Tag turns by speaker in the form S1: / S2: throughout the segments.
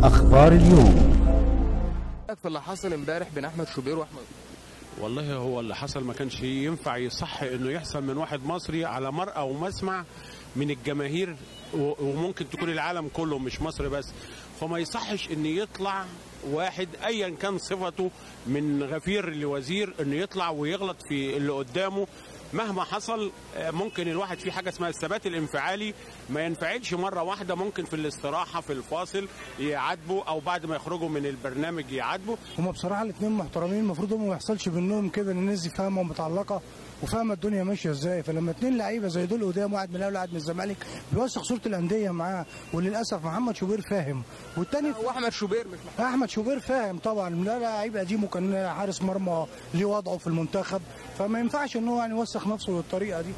S1: أخبار اليوم
S2: في اللي حصل امبارح بين احمد شوبير واحمد
S3: والله هو اللي حصل ما كانش ينفع يصح انه يحصل من واحد مصري على مرأى ومسمع من الجماهير و- وممكن تكون العالم كله مش مصر بس فما يصحش ان يطلع واحد ايا كان صفته من غفير لوزير انه يطلع ويغلط في اللي قدامه مهما حصل آه، ممكن الواحد في حاجه اسمها الثبات الانفعالي ما ينفعلش مره واحده ممكن في الاستراحه في الفاصل يعاتبوا او بعد ما يخرجوا من البرنامج يعاتبوا
S4: هما بصراحه الاثنين محترمين المفروض هم ما يحصلش بينهم كده ان الناس دي فاهمه ومتعلقه وفاهمه الدنيا ماشيه ازاي فلما اثنين لعيبه زي دول قدام واحد من الاهلي وواحد من الزمالك بيوسخ صوره الانديه معاه وللاسف محمد شوبير فاهم والتاني
S2: واحمد شوبير مش محمد
S4: احمد شوبير فاهم طبعا لا لعيب قديم وكان حارس مرمى ليه وضعه في المنتخب فما ينفعش ان هو يعني يوسخ نفسه بالطريقه دي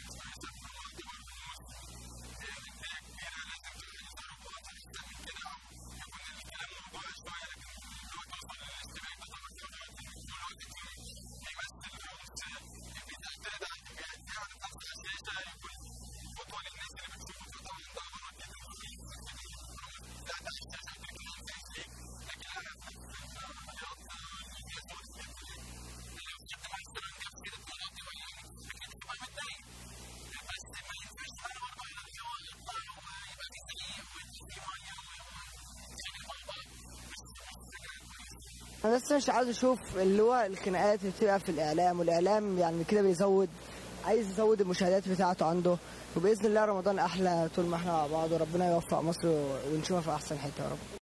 S5: انا بس مش عايز اشوف اللي هو الخناقات اللي بتبقى في الاعلام والاعلام يعني كده بيزود عايز يزود المشاهدات بتاعته عنده وباذن الله رمضان احلى طول ما احنا مع بعض وربنا يوفق مصر ونشوفها في احسن حته يا رب